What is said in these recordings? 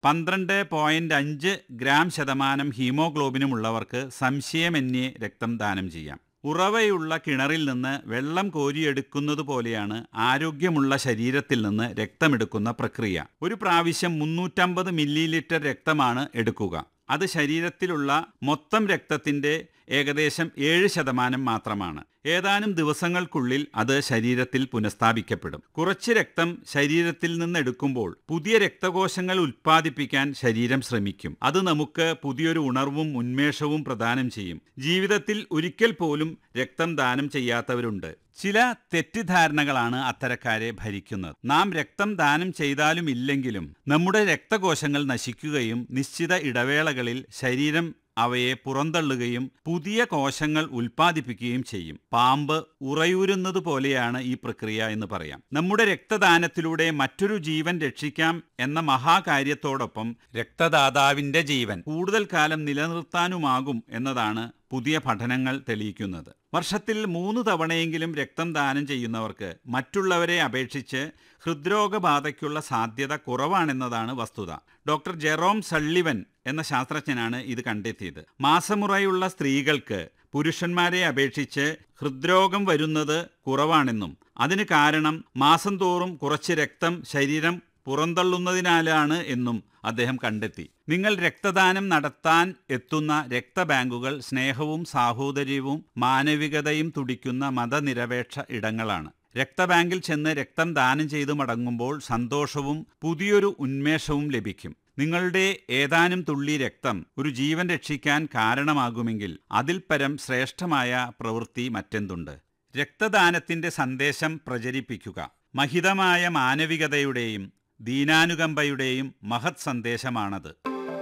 പന്ത്രണ്ട് പോയിന്റ് അഞ്ച് ഗ്രാം ശതമാനം ഹീമോഗ്ലോബിനുമുള്ളവർക്ക് സംശയമന്യേ രക്തം ദാനം ചെയ്യാം ഉറവയുള്ള കിണറിൽ നിന്ന് വെള്ളം കോരിയെടുക്കുന്നത് പോലെയാണ് ആരോഗ്യമുള്ള ശരീരത്തിൽ നിന്ന് രക്തമെടുക്കുന്ന പ്രക്രിയ ഒരു പ്രാവശ്യം മുന്നൂറ്റമ്പത് മില്ലി ലിറ്റർ രക്തമാണ് എടുക്കുക അത് ശരീരത്തിലുള്ള മൊത്തം രക്തത്തിന്റെ ഏകദേശം ഏഴ് ശതമാനം മാത്രമാണ് ഏതാനും ദിവസങ്ങൾക്കുള്ളിൽ അത് ശരീരത്തിൽ പുനഃസ്ഥാപിക്കപ്പെടും കുറച്ച് രക്തം ശരീരത്തിൽ നിന്ന് എടുക്കുമ്പോൾ പുതിയ രക്തകോശങ്ങൾ ഉൽപ്പാദിപ്പിക്കാൻ ശരീരം ശ്രമിക്കും അത് നമുക്ക് പുതിയൊരു ഉണർവും ഉന്മേഷവും പ്രദാനം ചെയ്യും ജീവിതത്തിൽ ഒരിക്കൽ പോലും രക്തം ദാനം ചെയ്യാത്തവരുണ്ട് ചില തെറ്റിദ്ധാരണകളാണ് അത്തരക്കാരെ ഭരിക്കുന്നത് നാം രക്തം ദാനം ചെയ്താലും ഇല്ലെങ്കിലും നമ്മുടെ രക്തകോശങ്ങൾ നശിക്കുകയും നിശ്ചിത ഇടവേളകളിൽ ശരീരം അവയെ പുറന്തള്ളുകയും പുതിയ കോശങ്ങൾ ഉൽപ്പാദിപ്പിക്കുകയും ചെയ്യും പാമ്പ് ഉറയൂരുന്നത് പോലെയാണ് ഈ പ്രക്രിയ എന്ന് പറയാം നമ്മുടെ രക്തദാനത്തിലൂടെ മറ്റൊരു ജീവൻ രക്ഷിക്കാം എന്ന മഹാകാര്യത്തോടൊപ്പം രക്തദാതാവിന്റെ ജീവൻ കൂടുതൽ കാലം നിലനിർത്താനുമാകും എന്നതാണ് പുതിയ പഠനങ്ങൾ തെളിയിക്കുന്നത് വർഷത്തിൽ മൂന്ന് തവണയെങ്കിലും രക്തം ദാനം ചെയ്യുന്നവർക്ക് മറ്റുള്ളവരെ അപേക്ഷിച്ച് ഹൃദ്രോഗബാധയ്ക്കുള്ള സാധ്യത കുറവാണെന്നതാണ് വസ്തുത ഡോക്ടർ ജെറോം സള്ളിവൻ എന്ന ശാസ്ത്രജ്ഞനാണ് ഇത് കണ്ടെത്തിയത് മാസമുറയുള്ള സ്ത്രീകൾക്ക് പുരുഷന്മാരെ അപേക്ഷിച്ച് ഹൃദ്രോഗം വരുന്നത് കുറവാണെന്നും അതിന് കാരണം മാസം തോറും കുറച്ച് രക്തം ശരീരം പുറന്തള്ളുന്നതിനാലാണ് എന്നും അദ്ദേഹം കണ്ടെത്തി നിങ്ങൾ രക്തദാനം നടത്താൻ എത്തുന്ന രക്തബാങ്കുകൾ സ്നേഹവും സാഹോദര്യവും മാനവികതയും തുടിക്കുന്ന മതനിരപേക്ഷ ഇടങ്ങളാണ് രക്തബാങ്കിൽ ചെന്ന് രക്തം ദാനം ചെയ്തു മടങ്ങുമ്പോൾ സന്തോഷവും പുതിയൊരു ഉന്മേഷവും ലഭിക്കും നിങ്ങളുടെ ഏതാനും തുള്ളി രക്തം ഒരു ജീവൻ രക്ഷിക്കാൻ കാരണമാകുമെങ്കിൽ അതിൽ പരം ശ്രേഷ്ഠമായ പ്രവൃത്തി മറ്റെന്തുണ്ട് രക്തദാനത്തിന്റെ സന്ദേശം പ്രചരിപ്പിക്കുക മഹിതമായ മാനവികതയുടെയും ദീനാനുകമ്പയുടെയും മഹത് സന്ദേശമാണത്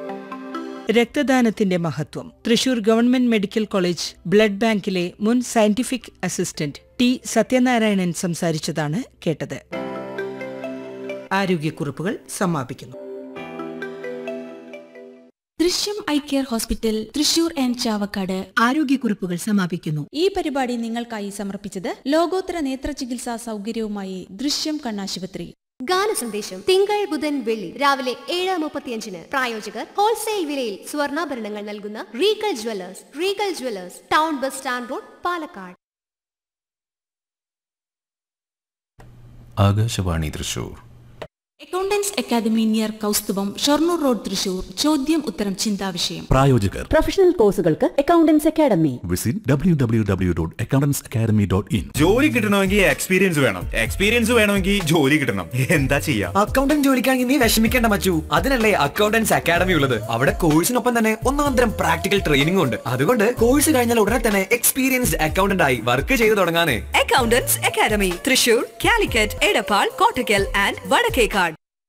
രക്തദാനത്തിന്റെ മഹത്വം Thrissur government medical college blood ബാങ്കിലെ മുൻ സയന്റിഫിക് അസിസ്റ്റന്റ് ടി സത്യനാരായണൻ സംസാരിച്ചതാണ് കേട്ടത് ആരോഗ്യക്കുറിപ്പുകൾ സമാപിക്കുന്നു Drishyam eye care hospital Thrissur and Chavakkad ആരോഗ്യക്കുറിപ്പുകൾ സമാപിക്കുന്നു ഈ പരിപാടി നിങ്ങൾക്കായി സമർപ്പിച്ചത് ലോകോത്തര നേത്ര ചികിത്സാ സൗകര്യവുമായി ദൃശ്യം കണ്ണാശുപത്രി ഗാന സന്ദേശം തിങ്കൾ ബുധൻ വെള്ളി രാവിലെ ഏഴ് മുപ്പത്തിയഞ്ചിന് പ്രായോജകർ ഹോൾസെയിൽ വിലയിൽ സ്വർണ്ണാഭരണങ്ങൾ നൽകുന്ന Regal Jewellers Regal Jewellers town bus stand road Palakkad Akashvani Thrissur Accountants Academy near Kaustubham Shoranur road Thrissur ചോദ്യം ഉത്തരം ചിന്താവിഷയം പ്രായോജകർ പ്രൊഫഷണൽ കോഴ്സുകൾക്ക് Accountants Academy visit W W W dot Accountants Academy dot in ജോലി കിട്ടണമെങ്കിൽ എക്സ്പീരിയൻസ് വേണം എക്സ്പീരിയൻസ് വേണമെങ്കിൽ ജോലി കിട്ടണം എന്താ ചെയ്യാ അക്കൗണ്ടന്റ് ജോലിക്കാണെങ്കിൽ നീ വിഷമിക്കേണ്ട മച്ചു അതിനല്ലേ അക്കൗണ്ടൻസ് അക്കാദമി ഉള്ളത് അവിടെ കോഴ്സിനൊപ്പം തന്നെ ഒന്നാം തരം പ്രാക്ടിക്കൽ ട്രെയിനിംഗ് ഉണ്ട് അതുകൊണ്ട് കോഴ്സ് കഴിഞ്ഞാൽ ഉടനെ തന്നെ എക്സ്പീരിയൻസ്ഡ് അക്കൗണ്ടന്റ് ആയി വർക്ക് ചെയ്തു തുടങ്ങാനേ Accountants Academy Thrissur Calicut Edappal Kottakkal and Vadakkekad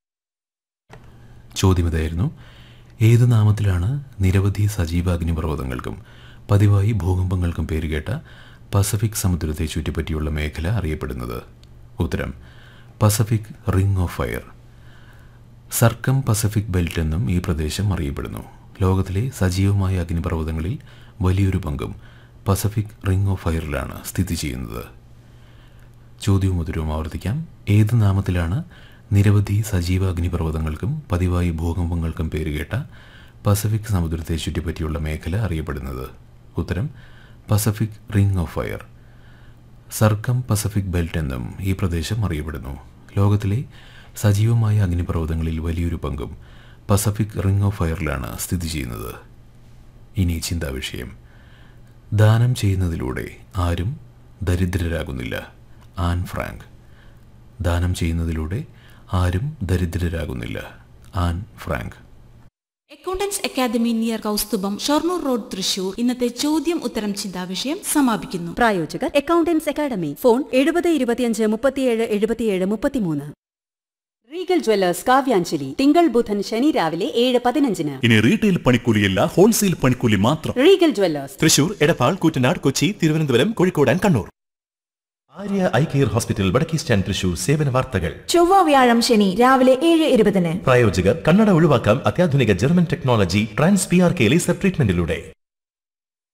ചോദ്യം ഇതായിരുന്നു ഏത് നാമത്തിലാണ് നിരവധി സജീവ അഗ്നിപർവ്വതങ്ങൾക്കും പതിവായി ഭൂകമ്പങ്ങൾക്കും പേരുകേട്ട പസഫിക് സമുദ്രത്തെ ചുറ്റിപ്പറ്റിയുള്ള മേഖല അറിയപ്പെടുന്നത് ഉത്തരം Pacific ring of fire circum Pacific belt എന്നും ഈ പ്രദേശം അറിയപ്പെടുന്നു ലോകത്തിലെ സജീവമായ അഗ്നിപർവ്വതങ്ങളിൽ വലിയൊരു പങ്കും പസഫിക് റിംഗ് ഓഫ് ഫയറിലാണ് സ്ഥിതി ചെയ്യുന്നത് ചോദ്യവും ഉത്തരവും ആവർത്തിക്കാം ഏത് നാമത്തിലാണ് നിരവധി സജീവ അഗ്നിപർവ്വതങ്ങൾക്കും പതിവായി ഭൂകമ്പങ്ങൾക്കും പേരുകേട്ട പസഫിക് സമുദ്രത്തെ ചുറ്റിപ്പറ്റിയുള്ള മേഖല അറിയപ്പെടുന്നത് ഉത്തരം Pacific ring of fire circum Pacific belt എന്നും ഈ പ്രദേശം അറിയപ്പെടുന്നു ലോകത്തിലെ സജീവമായ അഗ്നിപർവ്വതങ്ങളിൽ വലിയൊരു പങ്കും പസഫിക് റിംഗ് ഓഫ് ഫയറിലാണ് സ്ഥിതി ചെയ്യുന്നത് ഇനി ചിന്താവിഷയം ദാനം ചെയ്യുന്നതിലൂടെ ആരും ദരിദ്രരാകുന്നില്ല ആൻ ഫ്രാങ്ക് ദാനം ചെയ്യുന്നതിലൂടെ ആരും ദരിദ്രരാകുന്നില്ല Anne Frank Accountants Academy near Kaustubham Shoranur road Thrissur ഇന്നത്തെ ചോദ്യം ഉത്തരം ചിന്താവിഷയം സമാപിക്കുന്നു പ്രായോജകർ അക്കൗണ്ടൻസ് അക്കാദമി ഫോൺ എഴുപത് ഇരുപത്തിയഞ്ച് മുപ്പത്തിയേഴ് എഴുപത്തിയേഴ് മുപ്പത്തിമൂന്ന് റീഗൽ ജ്വല്ലേഴ്സ് കാവ്യാഞ്ജലി തിങ്കൾ ബുധൻ ശനി രാവിലെ ഏഴ് പതിനഞ്ചിന് ഇനി റീറ്റെയിൽ പണിക്കൂലിയല്ല ഹോൾസെയിൽ പണിക്കൂലി മാത്രം Regal Jewellers Thrissur Edappal Koottanad Kochi Thiruvananthapuram Kozhikode and Kannur Arya eye care hospital Vadakke stand Thrissur സേവന വാർത്തകൾ ചൊവ്വ വ്യാഴം ശനി രാവിലെ ഏഴ് ഇരുപതിന് പ്രായോജകർ കണ്ണട ഒഴിവാക്കാം അത്യാധുനിക German technology trans P R K laser ട്രീറ്റ്മെന്റിലൂടെ